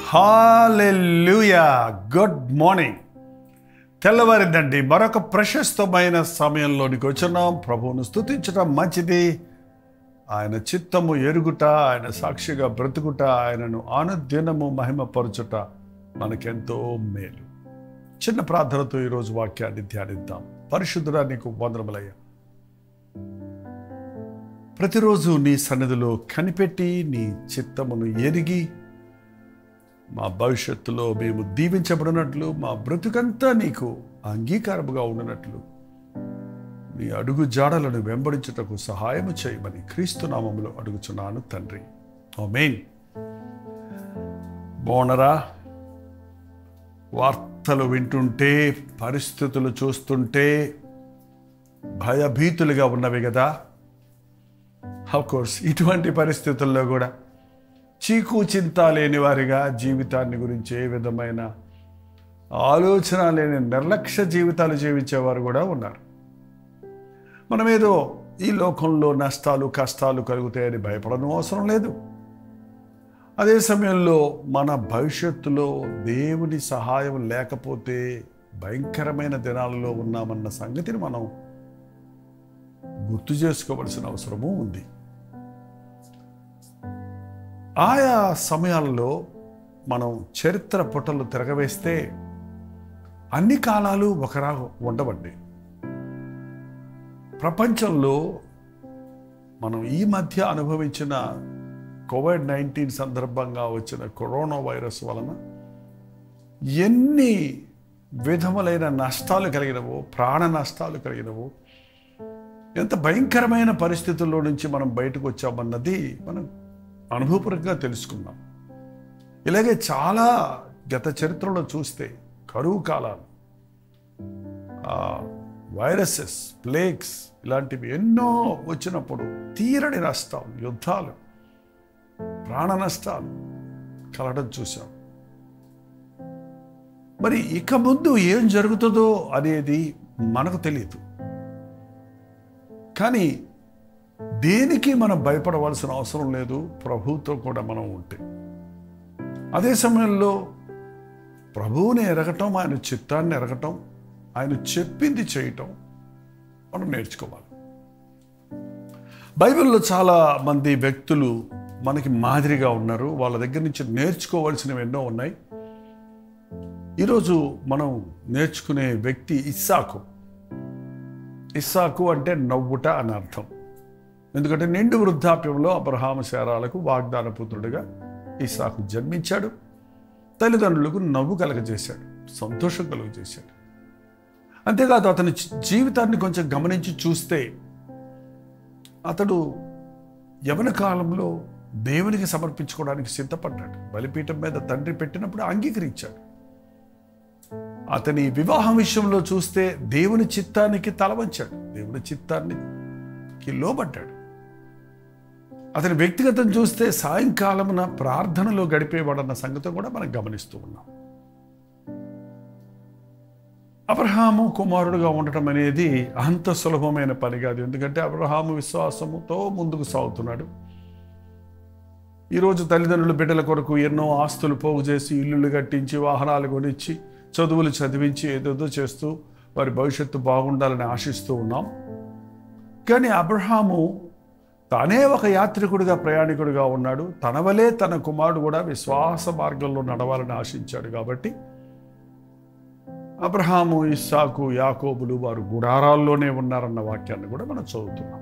Hallelujah good morning తెల్లవారిందండి మరొక ప్రశస్తమైన సమయంలోనికి వచ్చినాం ప్రభువును స్తుతించడం మంచిది ఆయన చిత్తము ఎరుగుట ఆయన సాక్షిగా బ్రతుకుట ఆయనను ఆనుదినము మహిమపరచుట మనకెంతో మేలు చిన్న ప్రార్థనతో ఈరోజు వాక్యాన్ని ధ్యానిద్దాం పరిశుద్ధుడా నీకు వందనములయ్యా ప్రతిరోజు నీ సన్నిధిలో కనిపెట్టి నీ చిత్తమును ఎరిగి మా భవిష్యత్తులో మేము దీవించబడినట్లు మా బ్రతుకంతా నీకు అంగీకారముగా ఉండనట్లు నీ అడుగు జాడలను వెంబడించుటకు సహాయము చేయమని క్రీస్తు నామములో అడుగుచున్నాను తండ్రి ఓ మెయిన్ బోనరా వార్తలు వింటుంటే పరిస్థితులు చూస్తుంటే భయభీతులుగా ఉన్నవి కదా కోర్స్ ఇటువంటి పరిస్థితుల్లో కూడా చీకు చింత లేని వారిగా జీవితాన్ని గురించి ఏ విధమైన ఆలోచన లేని నిర్లక్ష్య జీవితాలు జీవించేవారు కూడా ఉన్నారు మనమేదో ఈ లోకంలో నష్టాలు కష్టాలు కలుగుతాయని భయపడడం అవసరం లేదు అదే సమయంలో మన భవిష్యత్తులో దేవుని సహాయం లేకపోతే భయంకరమైన దినాలలో ఉన్నామన్న సంగతిని మనం గుర్తు చేసుకోవలసిన అవసరము ఉంది ఆయా సమయాల్లో మనం చరిత్ర పుటలు తిరగవేస్తే అన్ని కాలాలు ఒకరా ఉండవండి ప్రపంచంలో మనం ఈ మధ్య అనుభవించిన కోవిడ్ నైన్టీన్ సందర్భంగా వచ్చిన కరోనా వైరస్ వలన ఎన్ని విధములైన నష్టాలు కలిగినవో ప్రాణ నష్టాలు కలిగినవో ఎంత భయంకరమైన పరిస్థితుల్లో నుంచి మనం బయటకు వచ్చామన్నది మనం అనుభవపూర్వకంగా తెలుసుకున్నాం ఇలాగే చాలా గత చరిత్రలో చూస్తే కరువు కాలాలు వైరసెస్ ప్లేగ్స్ ఇలాంటివి ఎన్నో వచ్చినప్పుడు తీరని నష్టాలు యుద్ధాలు ప్రాణ నష్టాలు కలగడం చూసాం మరి ఇక ముందు ఏం జరుగుతుందో అనేది మనకు తెలియదు కానీ దేనికి మనం భయపడవలసిన అవసరం లేదు ప్రభువుతో కూడా మనం ఉంటే అదే సమయంలో ప్రభువుని ఎరగటం ఆయన చిత్తాన్ని ఎరగటం ఆయన చెప్పింది చేయటం మనం నేర్చుకోవాలి బైబిల్లో చాలా మంది వ్యక్తులు మనకి మాదిరిగా ఉన్నారు వాళ్ళ దగ్గర నుంచి నేర్చుకోవాల్సినవి ఎన్నో ఉన్నాయి ఈరోజు మనం నేర్చుకునే వ్యక్తి ఇస్సాకు ఇస్సాకు అంటే నవ్వుట అని అర్థం ఎందుకంటే నిండు వృద్ధాప్యంలో అబ్రహాము శారాలకు వాగ్దాన పుత్రుడిగా ఇసాకు జన్మించాడు తల్లిదండ్రులకు నవ్వు కలగజేశాడు సంతోషం కలుగజేశాడు అంతేకాదు అతని జీవితాన్ని కొంచెం గమనించి చూస్తే అతడు యవన కాలంలో దేవునికి సమర్పించుకోవడానికి సిద్ధపడ్డాడు బలిపీఠం మీద తండ్రి పెట్టినప్పుడు అంగీకరించాడు అతని వివాహం విషయంలో చూస్తే దేవుని చిత్తానికి తలవంచాడు దేవుని చిత్తానికి లోబడ్డాడు అతని వ్యక్తిగతం చూస్తే సాయంకాలమున ప్రార్థనలో గడిపేవాడన్న సంగతి కూడా మనం గమనిస్తూ ఉన్నాం అబ్రహాము కుమారుడుగా ఉండటం అనేది అంత సులభమైన పని కాదు ఎందుకంటే అబ్రహాము విశ్వాసముతో ముందుకు సాగుతున్నాడు ఈరోజు తల్లిదండ్రులు బిడ్డల కొరకు ఎన్నో ఆస్తులు పోగు చేసి ఇల్లులు కట్టించి వాహనాలు కొనిచ్చి చదువులు చదివించి ఏదేదో చేస్తూ వారి భవిష్యత్తు బాగుండాలని ఆశిస్తూ ఉన్నాం కానీ అబ్రహాము తానే ఒక యాత్రికుడిగా ప్రయాణికుడిగా ఉన్నాడు తన వలే తన కుమారుడు కూడా విశ్వాస మార్గంలో నడవాలని ఆశించాడు కాబట్టి అబ్రహాము ఇస్సాకు యాకోబులు వారు గుడారాల్లోనే ఉన్నారన్న వాక్యాన్ని కూడా మనం చదువుతున్నాం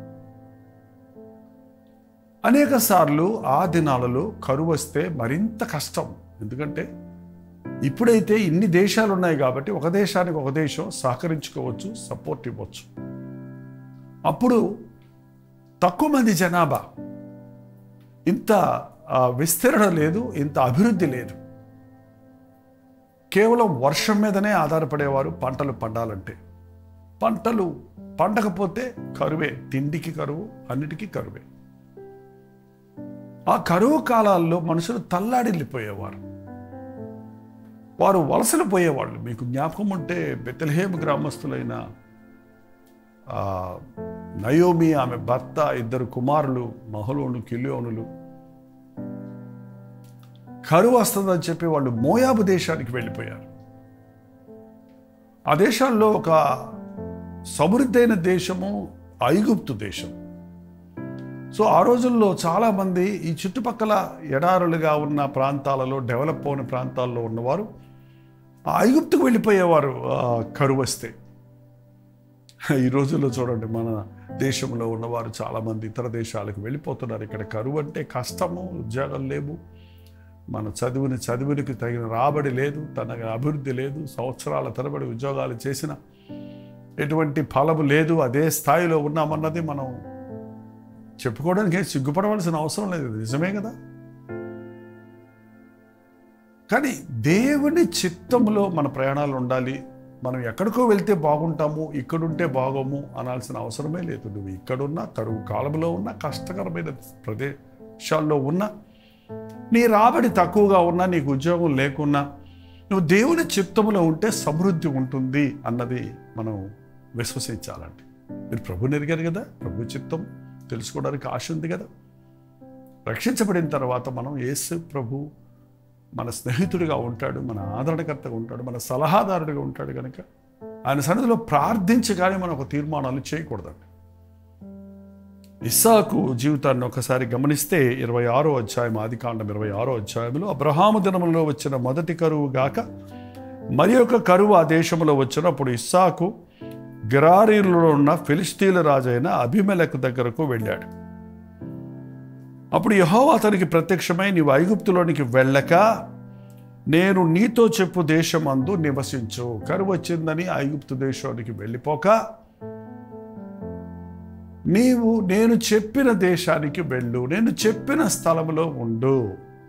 అనేక సార్లు ఆ దినాలలో కరువు వస్తే మరింత కష్టం ఎందుకంటే ఇప్పుడైతే ఇన్ని దేశాలు ఉన్నాయి కాబట్టి ఒక దేశానికి ఒక దేశం సహకరించుకోవచ్చు సపోర్ట్ ఇవ్వచ్చు అప్పుడు తక్కువ మంది జనాభా ఇంత విస్తరణ లేదు ఇంత అభివృద్ధి లేదు కేవలం వర్షం మీదనే ఆధారపడేవారు పంటలు పండాలంటే పంటలు పండకపోతే కరువే తిండికి కరువు అన్నిటికీ కరువే ఆ కరువు కాలాల్లో మనుషులు తల్లాడిల్లిపోయేవారు వారు వలసలు పోయేవాళ్ళు మీకు జ్ఞాపకం ఉంటే బెత్తలహేమ గ్రామస్తులైన నయోమి ఆమె భర్త ఇద్దరు కుమారులు మహలోను కిలియోనులు కరువు వస్తుందని చెప్పి వాళ్ళు మోయాబు దేశానికి వెళ్ళిపోయారు ఆ దేశాల్లో ఒక సమృద్ధైన దేశము ఐగుప్తు దేశం సో ఆ రోజుల్లో చాలామంది ఈ చుట్టుపక్కల ఎడారులుగా ఉన్న ప్రాంతాలలో డెవలప్ అయిన ప్రాంతాల్లో ఉన్నవారు ఆ ఐగుప్తుకు వెళ్ళిపోయేవారు ఆ కరువు వస్తే ఈ రోజుల్లో చూడండి మన దేశంలో ఉన్నవారు చాలామంది ఇతర దేశాలకు వెళ్ళిపోతున్నారు ఇక్కడ కరువు అంటే కష్టము ఉద్యోగాలు లేవు మన చదువుని చదువునికి తగిన రాబడి లేదు తన అభివృద్ధి లేదు సంవత్సరాల తరబడి ఉద్యోగాలు చేసిన ఎటువంటి ఫలము లేదు అదే స్థాయిలో ఉన్నామన్నది మనం చెప్పుకోవడానికి ఏం సిగ్గుపడవలసిన అవసరం లేదు ఇది నిజమే కదా కానీ దేవుని చిత్తంలో మన ప్రయాణాలు ఉండాలి మనం ఎక్కడికో వెళ్తే బాగుంటాము ఇక్కడుంటే బాగోము అనాల్సిన అవసరమే లేదు నువ్వు ఇక్కడున్నా కరువు కాలంలో ఉన్నా కష్టకరమైన ప్రదేశాల్లో ఉన్నా నీ రాబడి తక్కువగా ఉన్నా నీకు ఉద్యోగం లేకున్నా నువ్వు దేవుని చిత్తంలో ఉంటే సమృద్ధి ఉంటుంది అన్నది మనం విశ్వసించాలండి మీరు ప్రభు ఎరిగారు కదా ప్రభు చిత్తం తెలుసుకోవడానికి ఆశ ఉంది కదా రక్షించబడిన తర్వాత మనం యేసు ప్రభు మన స్నేహితుడిగా ఉంటాడు మన ఆదరణకర్తగా ఉంటాడు మన సలహాదారుడిగా ఉంటాడు కనుక ఆయన సన్నిధిలో ప్రార్థించి కానీ మనం ఒక తీర్మానాలు చేయకూడదండి ఇస్సాకు జీవితాన్ని ఒకసారి గమనిస్తే ఇరవై ఆరో అధ్యాయం ఆదికాండం ఇరవై ఆరో అధ్యాయంలో అబ్రహాము దినములో వచ్చిన మొదటి కరువు గాక మరి ఒక కరువు ఆ దేశంలో వచ్చినప్పుడు ఇస్సాకు గిరారీలో ఉన్న ఫిలిస్తీన్ల రాజైన అభిమెలకు దగ్గరకు వెళ్ళాడు అప్పుడు యహోవా అతనికి ప్రత్యక్షమై నీవు ఐగుప్తులోనికి వెళ్ళక నేను నీతో చెప్పు దేశమందు నివసించు కరువు వచ్చిందని ఐగుప్తు దేశానికి వెళ్ళిపోక నీవు నేను చెప్పిన దేశానికి వెళ్ళు నేను చెప్పిన స్థలంలో ఉండు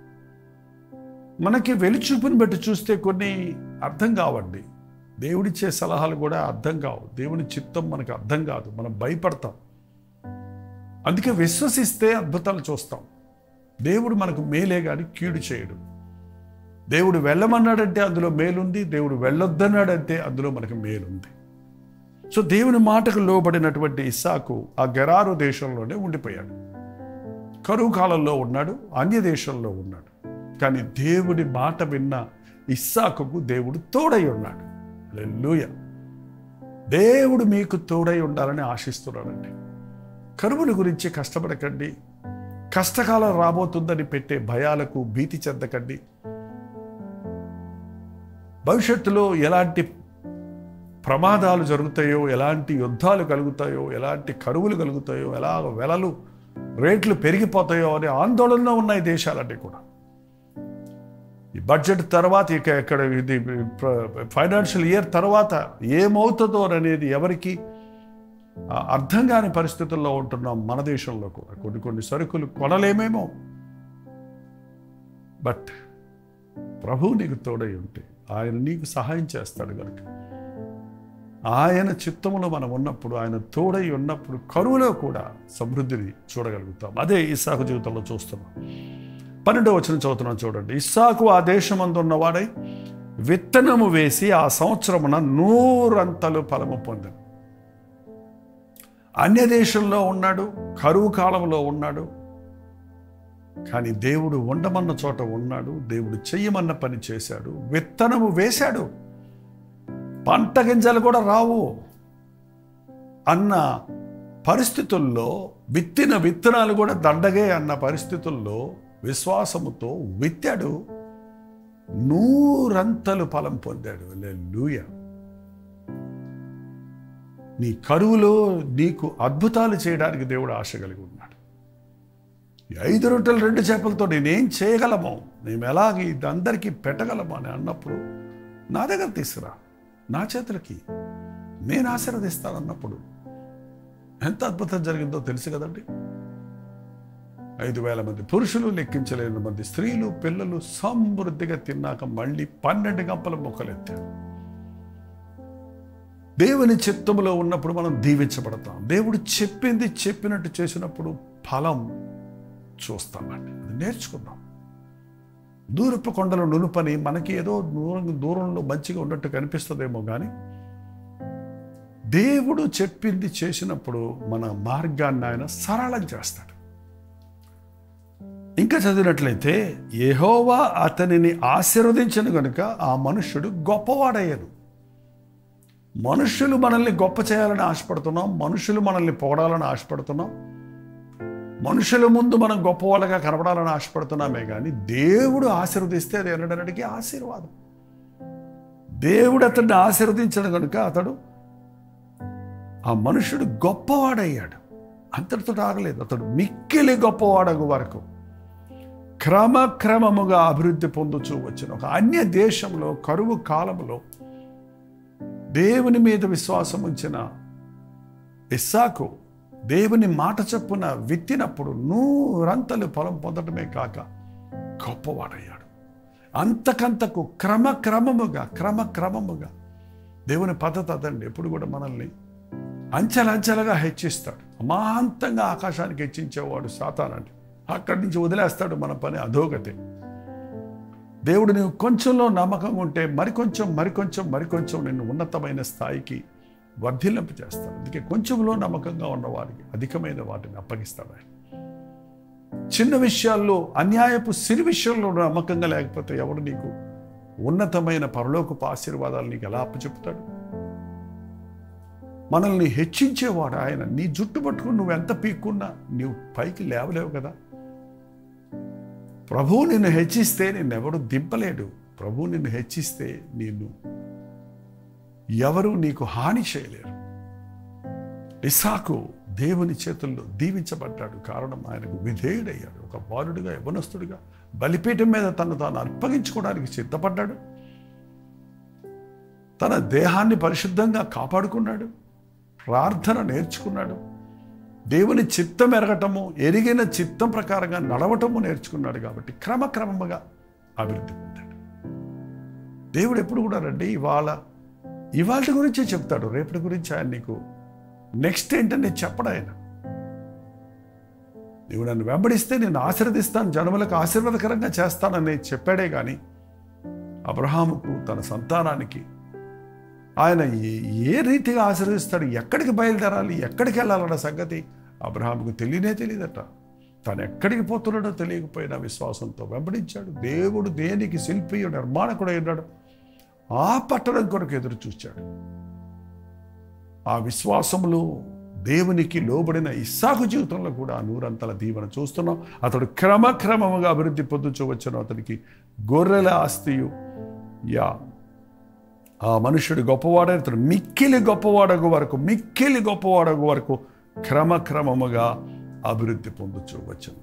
మనకి వెలిచూపుని బట్టి చూస్తే కొన్ని అర్థం కావండి దేవుడిచ్చే సలహాలు కూడా అర్థం కావు దేవుని చిత్తం మనకు అర్థం కాదు మనం భయపడతాం అందుకే విశ్వసిస్తే అద్భుతాలు చూస్తాం దేవుడు మనకు మేలే కానీ కీడు చేయడు దేవుడు వెళ్ళమన్నాడంటే అందులో మేలుంది దేవుడు వెళ్ళొద్దన్నాడంటే అందులో మనకు మేలుంది సో దేవుని మాటకు లోబడినటువంటి ఇస్సాకు ఆ గెరారు దేశంలోనే ఉండిపోయాడు కరువు కాలంలో ఉన్నాడు అన్య దేశంలో ఉన్నాడు కానీ దేవుడి మాట విన్న ఇస్సాకుకు దేవుడు తోడై ఉన్నాడు లూయ దేవుడు మీకు తోడై ఉండాలని ఆశిస్తున్నాడండి కరువుల గురించి కష్టపడకండి కష్టకాలం రాబోతుందని పెట్టే భయాలకు భీతి చెందకండి భవిష్యత్తులో ఎలాంటి ప్రమాదాలు జరుగుతాయో ఎలాంటి యుద్ధాలు కలుగుతాయో ఎలాంటి కరువులు కలుగుతాయో ఎలా వెలలు రేట్లు పెరిగిపోతాయో అనే ఆందోళనలో ఉన్నాయి దేశాలన్నీ కూడా ఈ బడ్జెట్ తర్వాత ఇక ఎక్కడ ఇది ఫైనాన్షియల్ ఇయర్ తర్వాత ఏమవుతుందో అనేది ఎవరికి అర్థం కాని పరిస్థితుల్లో ఉంటున్నాం మన దేశంలో కూడా కొన్ని కొన్ని సరుకులు కొనలేమేమో బట్ ప్రభువు నీకు తోడై ఉంటే ఆయన నీకు సహాయం చేస్తాడు కనుక ఆయన చిత్తములో మనం ఉన్నప్పుడు ఆయన తోడై ఉన్నప్పుడు కరువులో కూడా సమృద్ధిని చూడగలుగుతాం అదే ఇస్సాకు జీవితంలో చూస్తున్నాం పన్నెండవ వచ్చిన చదువుతున్నాం చూడండి ఇస్సాకు ఆ దేశమందు ఉన్నవాడై విత్తనము వేసి ఆ సంవత్సరమున నూరంతలు ఫలము పొందాను అన్య దేశంలో ఉన్నాడు కరువు కాలంలో ఉన్నాడు కానీ దేవుడు ఉండమన్న చోట ఉన్నాడు దేవుడు చెయ్యమన్న పని చేశాడు విత్తనము వేశాడు పంట గింజలు కూడా రావు అన్న పరిస్థితుల్లో విత్తిన విత్తనాలు కూడా దండగే అన్న పరిస్థితుల్లో విశ్వాసముతో విత్తాడు నూరంతలు ఫలం పొందాడు లూయ నీ కరువులో నీకు అద్భుతాలు చేయడానికి దేవుడు ఆశ కలిగి ఉన్నాడు ఈ ఐదు రొట్టెలు రెండు చేపలతో నేనేం చేయగలమో మేము ఎలాగ ఇది అందరికీ పెట్టగలమో అని అన్నప్పుడు నా దగ్గర తీసుకురా నా చేతులకి నేను ఆశీర్వదిస్తానన్నప్పుడు ఎంత అద్భుతం జరిగిందో తెలుసు కదండి ఐదు వేల మంది పురుషులు లెక్కించలేని మంది స్త్రీలు పిల్లలు సమృద్ధిగా తిన్నాక మళ్ళీ పన్నెండు గంపల మొక్కలెత్తారు దేవుని చిత్తములో ఉన్నప్పుడు మనం దీవించబడతాం దేవుడు చెప్పింది చెప్పినట్టు చేసినప్పుడు ఫలం చూస్తామండి అది నేర్చుకుందాం దూరపు కొండలు నునుపని మనకి ఏదో దూరం దూరంలో మంచిగా ఉన్నట్టు కనిపిస్తుందేమో కానీ దేవుడు చెప్పింది చేసినప్పుడు మన మార్గాన్ని ఆయన సరళం చేస్తాడు ఇంకా ఇంకా చదివినట్లయితే యెహోవా అతనిని ఆశీర్వదించను కనుక ఆ మనుష్యుడు గొప్పవాడయ్యను మనుషులు మనల్ని గొప్ప చేయాలని ఆశపడుతున్నాం మనుషులు మనల్ని పొగడాలని ఆశపడుతున్నాం మనుషుల ముందు మనం గొప్పవాళ్ళగా కనపడాలని ఆశపడుతున్నామే కానీ దేవుడు ఆశీర్వదిస్తే అది ఎన్నడనడికి ఆశీర్వాదం దేవుడు అతన్ని ఆశీర్వదించడు కనుక అతడు ఆ మనుషుడు గొప్పవాడయ్యాడు అంతటితో ఆగలేదు అతడు మిక్కిలి గొప్పవాడగు వరకు క్రమక్రమముగా అభివృద్ధి పొందుచూ వచ్చిన ఒక అన్య దేశంలో కరువు కాలంలో దేవుని మీద విశ్వాసం ఉంచిన ఇస్సాకు దేవుని మాట చొప్పున విత్తినప్పుడు నూరంతలు పొలం పొందడమే కాక గొప్పవాడయ్యాడు అంతకంతకు క్రమక్రమముగా క్రమక్రమముగా దేవుని పద్ధతి అదండి ఎప్పుడు కూడా మనల్ని అంచెలంచెలుగా హెచ్చిస్తాడు అమాంతంగా ఆకాశానికి హెచ్చించేవాడు సాతానండి అక్కడి నుంచి వదిలేస్తాడు మన పని అధోగతి దేవుడు నువ్వు కొంచెంలో నమ్మకంగా ఉంటే మరికొంచెం మరికొంచెం మరికొంచెం నిన్ను ఉన్నతమైన స్థాయికి వర్ధిల్లింపు చేస్తాడు అందుకే కొంచెంలో నమ్మకంగా ఉన్నవారికి అధికమైన వాటిని అప్పగిస్తాడు ఆయన చిన్న విషయాల్లో అన్యాయపు సిరి విషయంలో నమ్మకంగా లేకపోతే ఎవడు నీకు ఉన్నతమైన పరలోకపు ఆశీర్వాదాలు నీకు ఎలా అప్పచెప్తాడు మనల్ని హెచ్చించేవాడు ఆయన నీ జుట్టు పట్టుకుని నువ్వు ఎంత పీక్కున్నా నీవు పైకి లేవలేవు కదా ప్రభువు నిన్ను హెచ్చిస్తే నిన్నెవడు దింపలేడు ప్రభువు నిన్ను హెచ్చిస్తే నిన్ను ఎవరు నీకు హాని చేయలేరు ఇసాకు దేవుని చేతుల్లో దీవించబడ్డాడు కారణం ఆయనకు విధేయుడయ్యాడు ఒక బాలుడిగా యవనస్తుడిగా బలిపీఠం మీద తను తాను అర్పగించుకోవడానికి సిద్ధపడ్డాడు తన దేహాన్ని పరిశుద్ధంగా కాపాడుకున్నాడు ప్రార్థన నేర్చుకున్నాడు దేవుని చిత్తం ఎరగటము ఎరిగిన చిత్తం ప్రకారంగా నడవటము నేర్చుకున్నాడు కాబట్టి క్రమక్రమముగా అభివృద్ధి పొందాడు దేవుడు ఎప్పుడు కూడా రండి ఇవాళ ఇవాళ గురించే చెప్తాడు రేపటి గురించి ఆయన నీకు నెక్స్ట్ ఏంటని చెప్పడు ఆయన నువ్వు నన్ను వెంబడిస్తే నేను ఆశీర్వదిస్తాను జనములకు ఆశీర్వాదకరంగా చేస్తానని చెప్పాడే కానీ అబ్రహాముకు తన సంతానానికి ఆయన ఏ- ఏ రీతిగా ఆశీర్వదిస్తాడు ఎక్కడికి బయలుదేరాలి ఎక్కడికి వెళ్ళాలన్న సంగతి అబ్రహాముకు తెలియనే తెలియదట తను ఎక్కడికి పోతున్నాడో తెలియకపోయినా విశ్వాసంతో వెంబడించాడు దేవుడు దేనికి శిల్పి నిర్మాణకుడై ఉన్నాడు ఆ పట్టణం కొరకు ఎదురు చూచాడు ఆ విశ్వాసములో దేవునికి లోబడిన ఇస్సాకు జీవితంలో కూడా ఆ నూరంతల దీవెన చూస్తున్నాం అతడు క్రమక్రమముగా అభివృద్ధి పొందుచూ వచ్చాను అతనికి గొర్రెల ఆస్తియు యా ఆ మనుషుడు గొప్పవాడైన అతడు మిక్కిలి గొప్పవాడగు వరకు మిక్కిలి గొప్పవాడగు వరకు క్రమక్రమముగా అభివృద్ధి పొందుచూ వచ్చాను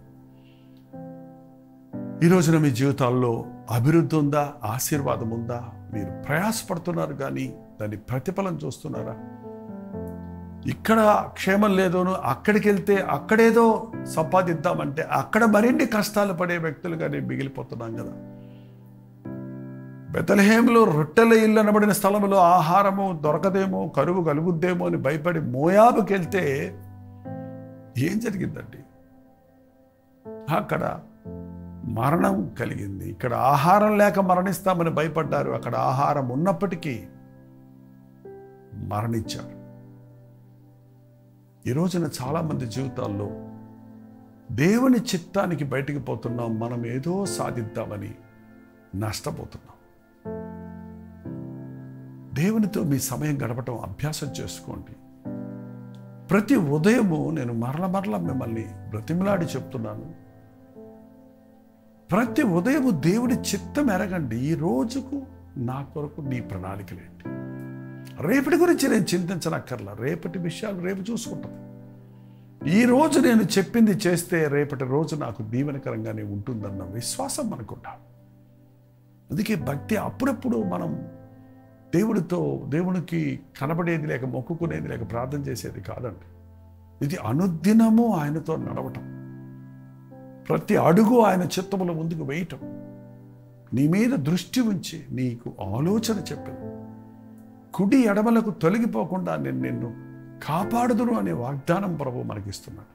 ఈ రోజున మీ జీవితాల్లో అభివృద్ధి ఉందా ఆశీర్వాదం ఉందా మీరు ప్రయాసపడుతున్నారు కానీ దాని ప్రతిఫలం చూస్తున్నారా ఇక్కడ క్షేమం లేదోను అక్కడికి వెళ్తే అక్కడేదో సంపాదిద్దామంటే అక్కడ మరిన్ని కష్టాలు పడే వ్యక్తులుగానే మిగిలిపోతున్నాం కదా బెతలహేములో రొట్టెల ఇల్లు అనబడిన స్థలంలో ఆహారము దొరకదేమో కరువు కలుగుద్దేమో అని భయపడి మోయాబుకి వెళ్తే ఏం జరిగిందండి అక్కడ మరణం కలిగింది ఇక్కడ ఆహారం లేక మరణిస్తామని భయపడ్డారు అక్కడ ఆహారం ఉన్నప్పటికీ మరణించారు ఈ రోజున చాలామంది జీవితాల్లో దేవుని చిత్తానికి బయటికి పోతున్నాం మనం ఏదో సాధిద్దామని నష్టపోతున్నాం దేవునితో మీ సమయం గడపటం అభ్యాసం చేసుకోండి ప్రతి ఉదయము నేను మరల మరల మిమ్మల్ని బ్రతిమలాడి చెప్తున్నాను ప్రతి ఉదయము దేవుడి చిత్తం ఎరగండి ఈ రోజుకు నా కొరకు నీ ప్రణాళికలేంటి రేపటి గురించి నేను చింతించనక్కర్లా రేపటి విషయాలు రేపు చూసుకుంటాం ఈ రోజు నేను చెప్పింది చేస్తే రేపటి రోజు నాకు దీవెనకరంగానే ఉంటుందన్న విశ్వాసం మనకుంటాం అందుకే భక్తి అప్పుడప్పుడు మనం దేవుడితో దేవునికి కనబడేది లేక మొక్కుకునేది లేక ప్రార్థన చేసేది కాదండి ఇది అనుదినము ఆయనతో నడవటం ప్రతి అడుగు ఆయన చిత్తముల ముందుకు వేయటం నీ మీద దృష్టి ఉంచి నీకు ఆలోచన చెప్పింది కుడి ఎడమలకు తొలగిపోకుండా నేను నిన్ను కాపాడుదును అనే వాగ్దానం ప్రభు మనకిస్తున్నాడు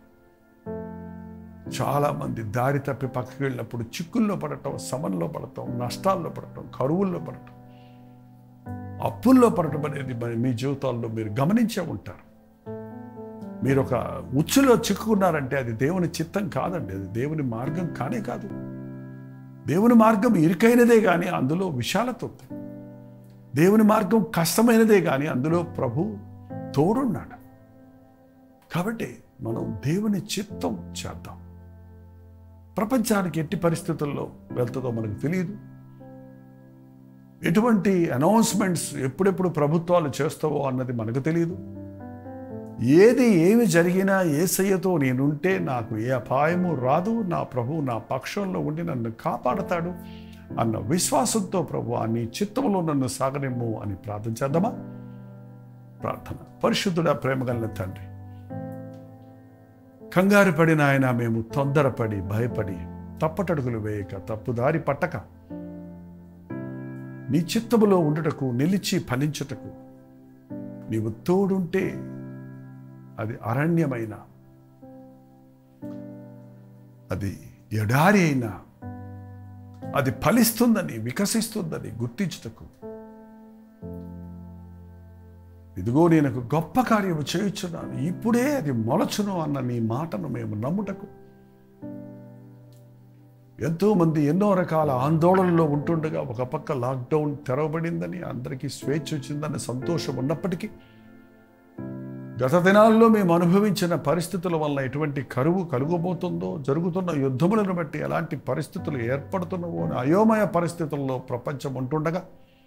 చాలామంది దారి తప్పి పక్కకి వెళ్ళినప్పుడు చిక్కుల్లో పడటం సమన్లో పడటం నష్టాల్లో పడటం కరువుల్లో పడటం అప్పుల్లో పడటం అనేది మరి మీ జీవితాల్లో మీరు గమనించే ఉంటారు మీరు ఒక ఉచ్చులో చిక్కుకున్నారంటే అది దేవుని చిత్తం కాదండి అది దేవుని మార్గం కానే కాదు దేవుని మార్గం ఇరుకైనదే కానీ అందులో విశాలత ఉంది దేవుని మార్గం కష్టమైనదే కానీ అందులో ప్రభు తోడున్నాడు కాబట్టి మనం దేవుని చిత్తం చేద్దాం ప్రపంచానికి ఎట్టి పరిస్థితుల్లో వెళ్తుందో మనకు తెలియదు ఎటువంటి అనౌన్స్మెంట్స్ ఎప్పుడెప్పుడు ప్రభుత్వాలు చేస్తావో అన్నది మనకు తెలియదు ఏది ఏమి జరిగినా ఏసయ్యతో నేనుంటే నాకు ఏ అపాయము రాదు నా ప్రభు నా పక్షంలో ఉండి నన్ను కాపాడతాడు అన్న విశ్వాసంతో ప్రభు నీ చిత్తంలో నన్ను సాగనిమ్ము అని ప్రార్థన చేద్దామా ప్రార్థన పరిశుద్ధుడ ప్రేమగల తండ్రి కంగారు పడిన ఆయన మేము తొందరపడి భయపడి తప్పటడుగులు వేయక తప్పుదారి పట్టక నీ చిత్తములో ఉండుటకు నిలిచి ఫలించుటకు నీవు తోడుంటే అది అరణ్యమైన అది ఎడారి అయినా అది ఫలిస్తుందని వికసిస్తుందని గుర్తించుటకు ఇదిగో నేను ఒక గొప్ప కార్యము చేయుచున్నాను ఇప్పుడే అది మొలచును అన్న నీ మాటను మేము నమ్ముటకు ఎంతోమంది ఎన్నో రకాల ఆందోళనలో ఉంటుండగా ఒక పక్క లాక్డౌన్ తెరవబడిందని అందరికీ స్వేచ్ఛ వచ్చిందన్న సంతోషం ఉన్నప్పటికీ గత దినాల్లో మేము అనుభవించిన పరిస్థితుల వల్ల ఎటువంటి కరువు కలుగబోతుందో జరుగుతున్న యుద్ధములను బట్టి ఎలాంటి పరిస్థితులు ఏర్పడుతున్నవో అని అయోమయ పరిస్థితుల్లో ప్రపంచం ఉంటుండగా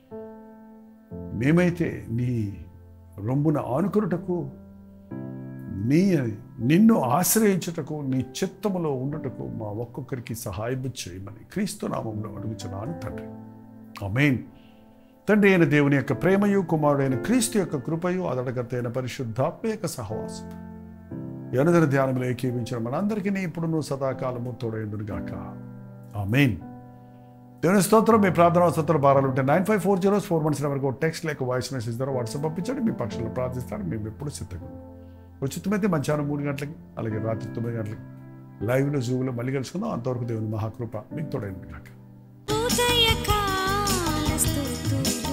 మేమైతే నీ రొమ్మున ఆనుకున్నటకు నీ నిన్ను ఆశ్రయించుటకు నీ చిత్తములో ఉండుటకు మా ఒక్కొక్కరికి సహాయం చేయమని క్రీస్తు నామంలో అడుగుచున్నాను తండ్రి అమేన్ తండ్రి అయిన దేవుని యొక్క ప్రేమయు కుమారుడైన క్రీస్తు యొక్క కృపయు అదడగత అయిన పరిశుద్ధాత్మ యొక్క సహవాసం ఎనదర ధ్యానంలో ఏకీవించిన మనందరికీ ఇప్పుడు నువ్వు సదాకాలము తోడైందునుగాక ఆమెన్ దేవుని స్తోత్రం మీ ప్రార్థన స్తోత్ర భారాలు ఉంటే nine five four zero four one seven వరకు టెక్స్ట్ లేక వాయిస్ మెసేజ్ ద్వారా వాట్సాప్ పంపించండి మీ పక్షులు ప్రార్థిస్తాను మేము ఎప్పుడు సిద్ధంగా ఉన్నాం. ఉచితమైతే మధ్యాహ్నం మూడు గంటలకి అలాగే రాత్రి తొమ్మిది గంటలకి లైవ్లో జూలో మళ్ళీ కలుసుకుందాం అంతవరకు దేవుని మహాకృప మీకు తోడైంది కాక ఉదయకాల స్తుతులు